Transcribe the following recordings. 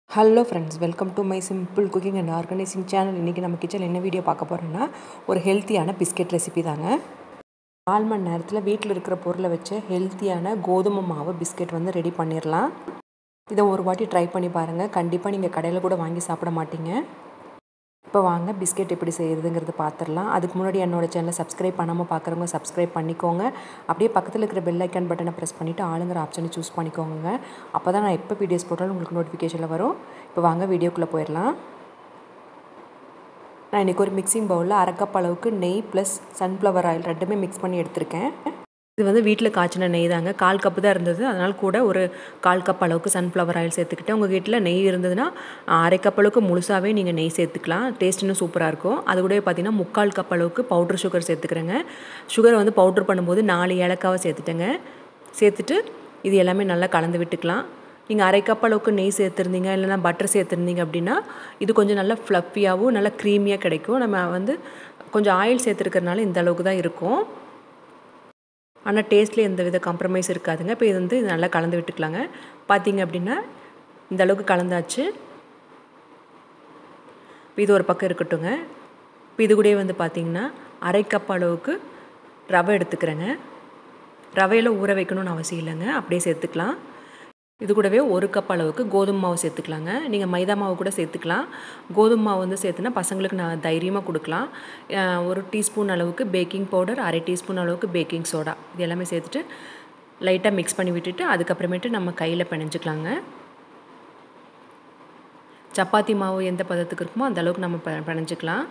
hello friends welcome to my simple cooking and organising channel இன்றைக்கி நம்ம கிச்சனில் என்ன வீடியோ பார்க்க போகிறோன்னா ஒரு ஹெல்த்தியான பிஸ்கெட் ரெசிபி தாங்க நாலு மணி நேரத்தில் வீட்டில் இருக்கிற பொருளை வச்சு ஹெல்த்தியான கோதுமை மாவு பிஸ்கெட் வந்து ரெடி பண்ணிடலாம் இதை ஒரு வாட்டி ட்ரை பண்ணி பாருங்கள் கண்டிப்பாக நீங்கள் கடையில் கூட வாங்கி சாப்பிட மாட்டீங்க இப்போ வாங்க பிஸ்கெட் எப்படி செய்கிறதுங்கிறது பார்த்துடலாம் அதுக்கு முன்னாடி என்னோடய சேனலை சப்ஸ்கிரைப் பண்ணாமல் பார்க்குறவங்க சப்ஸ்கிரைப் பண்ணிக்கோங்க அப்படியே பக்கத்தில் இருக்கிற பெல் ஐக்கான் பட்டனை ப்ரெஸ் பண்ணிவிட்டு ஆளுங்கிற ஆப்ஷனை சூஸ் பண்ணிக்கோங்க அப்போ தான் நான் எப்போ வீடியோஸ் போட்டாலும் உங்களுக்கு நோட்டிஃபிகேஷனில் வரும் இப்போ வாங்க வீடியோக்குள்ளே போயிடலாம் நான் இன்றைக்கி ஒரு மிக்சிங் பவுலில் அரை கப் அளவுக்கு நெய் ப்ளஸ் சன்ஃப்ளவர் ஆயில் ரெண்டுமே மிக்ஸ் பண்ணி எடுத்திருக்கேன் இது வந்து வீட்டில் காய்ச்சின நெய் தாங்க கால் கப்பு தான் இருந்தது அதனால் கூட ஒரு கால் கப் அளவுக்கு சன்ஃப்ளவர் ஆயில் சேர்த்துக்கிட்டேன் உங்கள் வீட்டில் நெய் இருந்ததுன்னா அரை கப் அளவுக்கு முழுசாகவே நீங்கள் நெய் சேர்த்துக்கலாம் டேஸ்ட் இன்னும் சூப்பராக இருக்கும் அது கூட பார்த்தீங்கன்னா முக்கால் கப் அளவுக்கு பவுட்ரு சுகர் சேர்த்துக்கிறேங்க சுகரை வந்து பவுட்ரு பண்ணும்போது நாலு ஏலக்காவை சேர்த்துட்டேங்க சேர்த்துட்டு இது எல்லாமே நல்லா கலந்து விட்டுக்கலாம் நீங்கள் அரை கப் அளவுக்கு நெய் சேர்த்துருந்தீங்க இல்லைனா பட்டர் சேர்த்துருந்தீங்க அப்படின்னா இது கொஞ்சம் நல்லா ஃப்ளஃபியாகவும் நல்லா க்ரீமியாக கிடைக்கும் நம்ம வந்து கொஞ்சம் ஆயில் சேர்த்துருக்கறனால இந்த அளவுக்கு தான் இருக்கும் ஆனால் டேஸ்ட்லேயே எந்த வித காம்ப்ரமைஸ் இருக்காதுங்க இப்போ இது வந்து இது நல்லா கலந்து விட்டுக்கலாங்க பார்த்தீங்க அப்படின்னா இந்த அளவுக்கு கலந்தாச்சு இப்போ இது ஒரு பக்கம் இருக்கட்டுங்க இப்போ இது கூடயே வந்து பார்த்திங்கன்னா அரை கப் அளவுக்கு ரவை எடுத்துக்கிறேங்க ரவையில் ஊற வைக்கணும்னு அவசியம் இல்லைங்க அப்படியே சேர்த்துக்கலாம் இது கூடவே ஒரு கப் அளவுக்கு கோதுமை மாவு சேர்த்துக்கலாங்க நீங்கள் மைதா மாவு கூட சேர்த்துக்கலாம் கோதுமை மாவு வந்து சேர்த்துனா பசங்களுக்கு நான் தைரியமாக கொடுக்கலாம் ஒரு டீஸ்பூன் அளவுக்கு பேக்கிங் பவுடர் அரை டீஸ்பூன் அளவுக்கு பேக்கிங் சோடா இது எல்லாமே சேர்த்துட்டு லைட்டாக மிக்ஸ் பண்ணி விட்டுட்டு அதுக்கப்புறமேட்டு நம்ம கையில் பிணைஞ்சிக்கலாங்க சப்பாத்தி மாவு எந்த பதத்துக்கு இருக்குமோ அந்த அளவுக்கு நம்ம ப பிணைஞ்சிக்கலாம்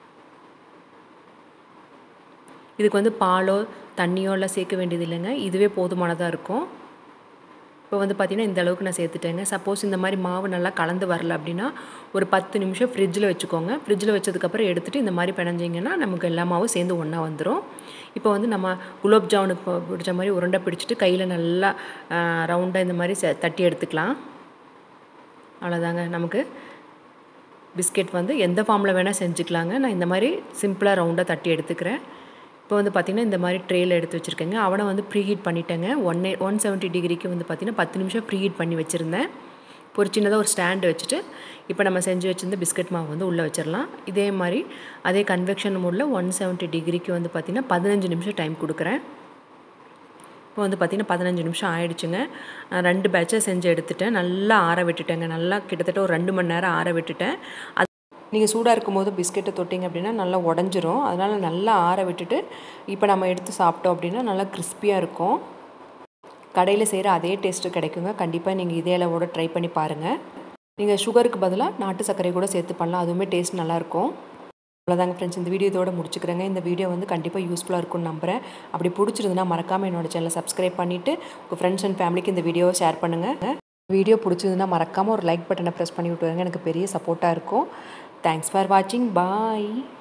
இதுக்கு வந்து பாலோ தண்ணியோ எல்லாம் சேர்க்க வேண்டியது இல்லைங்க இதுவே போதுமானதாக இருக்கும் இப்போ வந்து பார்த்திங்கன்னா இந்த அளவுக்கு நான் சேர்த்துட்டேங்க சப்போஸ் இந்த மாதிரி மாவு நல்லா கலந்து வரல அப்படின்னா ஒரு பத்து நிமிஷம் ஃப்ரிட்ஜில் வச்சுக்கோங்க ஃப்ரிட்ஜில் வச்சதுக்கப்புறம் எடுத்துகிட்டு இந்த மாதிரி பிணைஞ்சிங்கன்னா நமக்கு எல்லா மாவும் சேர்ந்து ஒன்றா வந்துடும் இப்போ வந்து நம்ம குலோப் ஜாமுனுக்கு பிடிச்ச மாதிரி உருண்டை பிடிச்சிட்டு கையில் நல்லா ரவுண்டாக இந்த மாதிரி தட்டி எடுத்துக்கலாம் அவ்வளோதாங்க நமக்கு பிஸ்கெட் வந்து எந்த ஃபார்மில் வேணால் செஞ்சுக்கலாங்க நான் இந்த மாதிரி சிம்பிளாக ரவுண்டாக தட்டி எடுத்துக்கிறேன் இப்போ வந்து பார்த்திங்கன்னா இந்த மாதிரி ட்ரேயில் எடுத்து வச்சுருக்கேங்க அவனை வந்து ப்ரீ ஹீட் பண்ணிட்டேங்க ஒன் ஒன் செவன்ட்டி டிகிரிக்கு வந்து பார்த்திங்கன்னா பத்து நிமிஷம் ப்ரீ ஹீட் பண்ணி வச்சுருந்தேன் இப்போ ஒரு சின்னதாக ஒரு ஸ்டாண்டு வச்சுட்டு இப்போ நம்ம செஞ்சு வச்சுருந்த பிஸ்கட் மாவு வந்து உள்ளே வச்சிடலாம் இதே மாதிரி அதே கன்வெக்ஷன் மோடில் ஒன் செவன்ட்டி டிகிரிக்கு வந்து பார்த்திங்கன்னா பதினஞ்சு நிமிஷம் டைம் கொடுக்குறேன் இப்போ வந்து பார்த்திங்கன்னா பதினஞ்சு நிமிஷம் ஆயிடுச்சுங்க நான் ரெண்டு பேட்சை செஞ்சு எடுத்துட்டேன் நல்லா ஆற விட்டுட்டேங்க நல்லா கிட்டத்தட்ட ஒரு ரெண்டு மணி நேரம் ஆற விட்டுட்டேன் அது நீங்கள் சூடாக இருக்கும்போது பிஸ்கெட்டை தொட்டிங்க அப்படின்னா நல்லா உடஞ்சிரும் அதனால் நல்லா ஆற விட்டுட்டு இப்போ நம்ம எடுத்து சாப்பிட்டோம் அப்படின்னா நல்லா கிறிஸ்பியாக இருக்கும் கடையில் செய்கிற அதே டேஸ்ட்டு கிடைக்குங்க கண்டிப்பாக நீங்கள் இதே அளவோட ட்ரை பண்ணி பாருங்கள் நீங்கள் சுகருக்கு பதிலாக நாட்டு சர்க்கரை கூட சேர்த்து பண்ணலாம் அதுவுமே டேஸ்ட் நல்லாயிருக்கும் அவ்வளோதாங்க ஃப்ரெண்ட்ஸ் இந்த வீடியோ இதோட முடிச்சுக்கிறேங்க இந்த வீடியோ வந்து கண்டிப்பாக யூஸ்ஃபுல்லாக இருக்கும்னு நம்புகிறேன் அப்படி பிடிச்சிருந்துன்னா மறக்காமல் என்னோடய சேனலை சப்ஸ்கிரைப் பண்ணிவிட்டு உங்கள் ஃப்ரெண்ட்ஸ் அண்ட் ஃபேமிலிக்கு இந்த வீடியோவை ஷேர் பண்ணுங்கள் வீடியோ பிடிச்சதுன்னா மறக்காமல் ஒரு லைக் பட்டனை ப்ரெஸ் பண்ணி விட்டுருங்க எனக்கு பெரிய சப்போர்ட்டாக இருக்கும் தேங்க்ஸ் ஃபார் வாட்சிங் பாய்